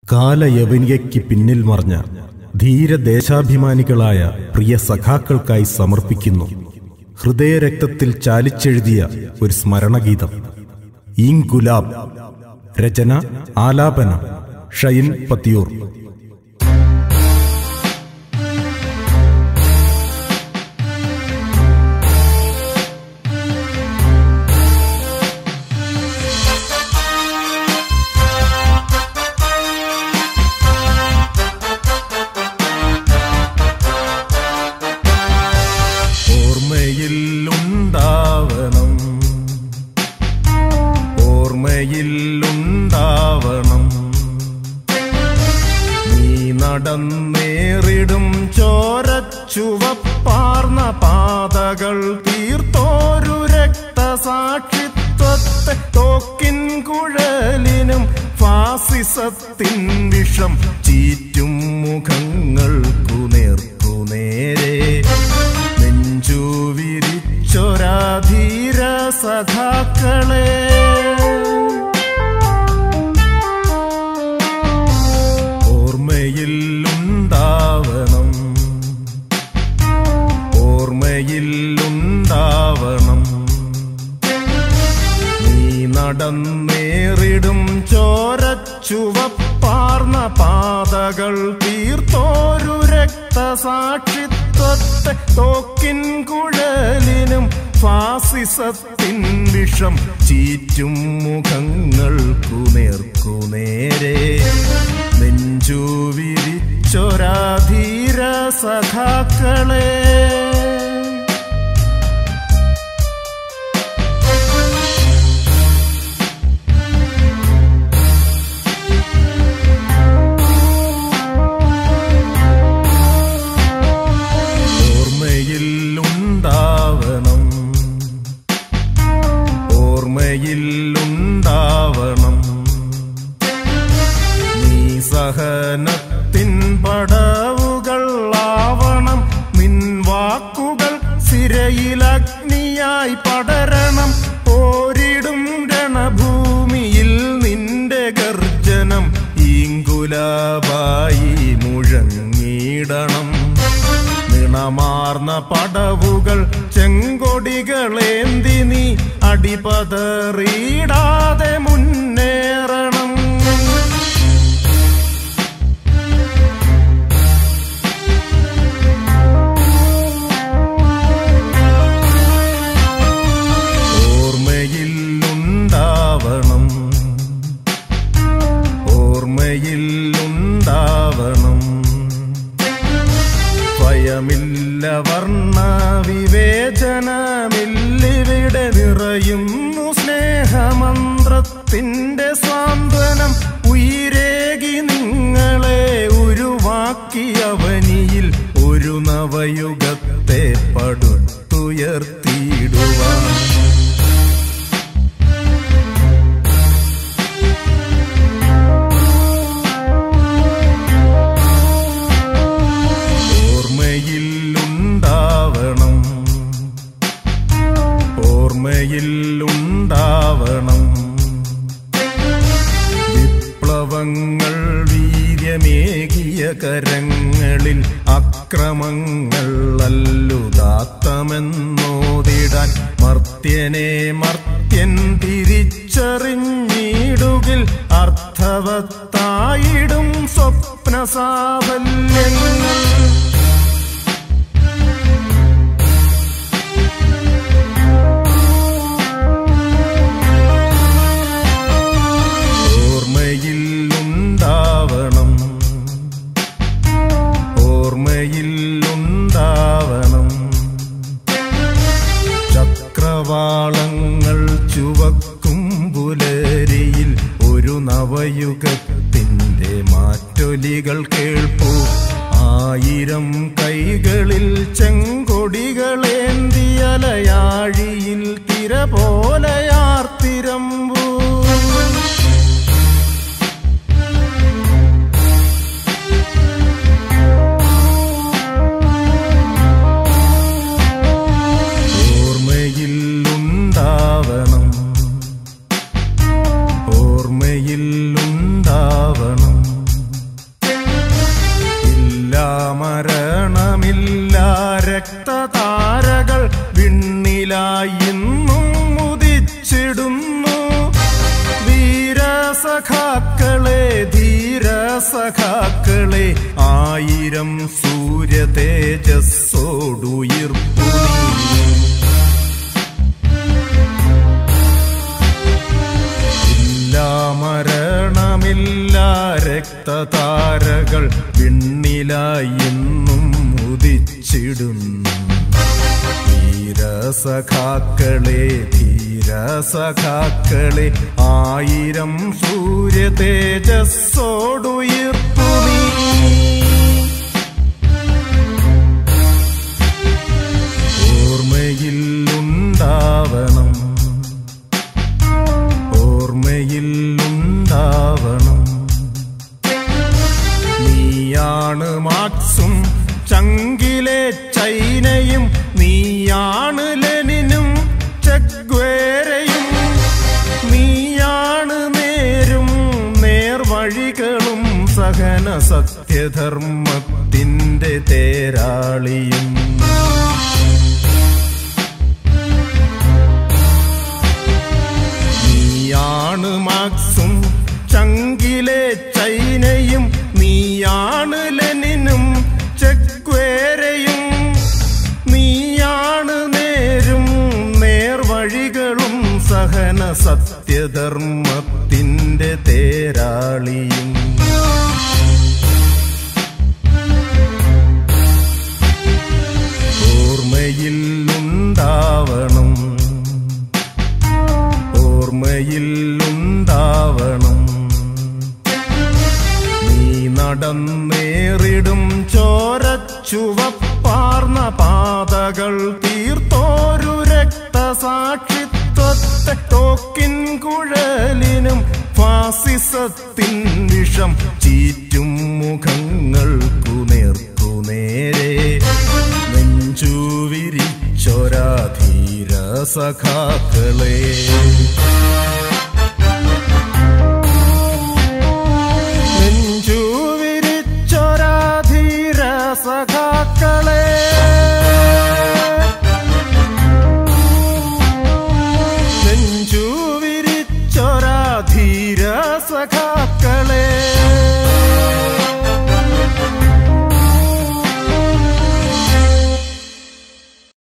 കാലയവനികയ്ക്ക് പിന്നിൽ മറഞ്ഞ ധീരദേശാഭിമാനികളായ പ്രിയ സഖാക്കൾക്കായി സമർപ്പിക്കുന്നു ഹൃദയരക്തത്തിൽ ചാലിച്ചെഴുതിയ ഒരു സ്മരണഗീതം ഈങ് ഗുലാബ് രചന ആലാപന ഷൈൻ പത്തിയൂർ ഓർമ്മയിൽ ഉണ്ടാവണം ഓർമ്മയിൽ ഉണ്ടാവണം നീ നടന്നേറിടും ചോരച്ചുവപ്പാർന്ന പാതകൾ തീർത്തോരു രക്തസാക്ഷിത്വത്തെ തോക്കിൻ കുഴലിനും ഫാസിസത്തിൻ വിഷം ചീറ്റും മുഖങ്ങൾക്കു നേർക്കുനേരെ നെഞ്ചു വിരിച്ചൊരാധീര സഖാക്കളെ ഓർമ്മയിൽ ഉണ്ടാവണം ഓർമ്മയിൽ ഉണ്ടാവണം നീ നടന്നേറിടും ചോരച്ചുവപ്പാർന്ന പാതകൾ തീർത്തോരു രക്തസാക്ഷിത്വത്തെ തോക്കിൻ കുഴലിനും ഫാസിസത്തിൻ വിഷം ചീറ്റും മുഖങ്ങൾക്കു നേർക്കുനേരെ നെഞ്ചു വിരിച്ചൊരാധീര സഖാക്കളെ ഓർമ്മയിൽ ഉണ്ടാവണം ഓർമ്മയിൽ ഉണ്ടാവണം നീ സഹനത്തിൻ പടവുകൾ ആവണം നിൻ വാക്കുകൾ സിരയിലഗ്നിയായി പടരണം പോരിടും രണഭൂമിയിൽ നിന്റെ ഗർജനം ഈങ്കുലാബായി മുഴങ്ങിടണം നിണമാർന്ന പടവുകൾ ചെങ്കൊടികളേന്തി നീ അടിപതറിയിടാതെ മുന്നേറണം ഓർമ്മയിൽ ഉണ്ടാവണം ഓർമ്മയിൽ ഉണ്ടാവണം ഭയമില്ല വർണ്ണ വിവേചനമില്ലിവിടെ നിറയുന്നു സ്നേഹമന്ത്രത്തിന്റെ സാന്ത്വനം ഉയരേകി നിങ്ങളെ ഉരുവാക്കിയവനിയിൽ ഒരു നവയുഗത്തെ പടുത്തുയർത്തിയിടുവാൻ ഓർമ്മയിൽ ഉണ്ടാവണം ഓർമ്മയിൽ ഉണ്ടാവണം വിപ്ലവങ്ങൾ വീര്യമേകിയ കരങ്ങളിൽ അക്രമങ്ങൾ അല്ലുദാത്തമെന്നോതിടാൻ മർത്യനെ മർത്യൻ തിരിച്ചറിഞ്ഞിടുകിൽ അർത്ഥവത്തായിടും സ്വപ്ന സാഫല്യങ്ങൾ ഓർമ്മയിൽ ഉണ്ടാവണം ഓർമ്മയിൽ ഉണ്ടാവണം ചക്രവാളങ്ങൾ ചുവക്കും പുലരിയിൽ ഒരു നവയുഗത്തിൻ്റെ മാറ്റൊലികൾ കേൾപ്പൂ ആയിരം കൈകളിൽ ചെങ്കൊടികളേന്തിയലയാഴിയിൽ തിര പോലെയാർത്തിരമ്പൂ ഓർമ്മയിൽ ഉണ്ടാവണം ഓർമ്മയിൽ ഉണ്ടാവണം സഖാക്കളെ ധീര സഖാക്കളെ ആയിരം സൂര്യ തേജസ്സോടുയിർപ്പു ഇല്ല മരണമില്ല രക്തതാരകൾ വിണ്ണിലായി എന്നും ഉദിച്ചിടുന്നു ധീരസഖാക്കളെ ധീരസഖാക്കളെ ആയിരം സൂര്യ തേജസ്സോടുയിർപ്പു നീ ഓർമ്മയിൽ ഉണ്ടാവണം ഓർമ്മയിൽ ഉണ്ടാവണം നീയാണ് മാക്സും ചങ്കിലെ ചൈനയും നീയാണ് ലെനിനും ചെഗ്വേരയും നീയാണ് നേരും നേർവഴികളും സഹന സത്യധർമ്മത്തിൻ്റെ തേരാളിയും നീയാണ് മാക്സും ചങ്കിലെ ചൈനയും നീയാണ് ലെനിനും ചെക്വേരയും നീയാണ് നേരും നേർവഴികളും സഹന സത്യധർമ്മത്തിൻ്റെ തേരാളിയും ഓർമ്മയിൽ ഉണ്ടാവണം ഓർമ്മയിൽ ഉണ്ടാവണം നീ നടന്നേറിടും ചോരച്ചുവപ്പാർന്ന പാതകൾ തീർത്തോരു രക്തസാക്ഷിത്വത്തെ തോക്കിൻ കുഴലിനും ഫാസിസത്തിൻ വിഷം ചീറ്റും മുഖങ്ങൾക്കു നേർക്കുനേരെ നെഞ്ചു വിരിച്ചൊരാധീര സഖാക്കളെ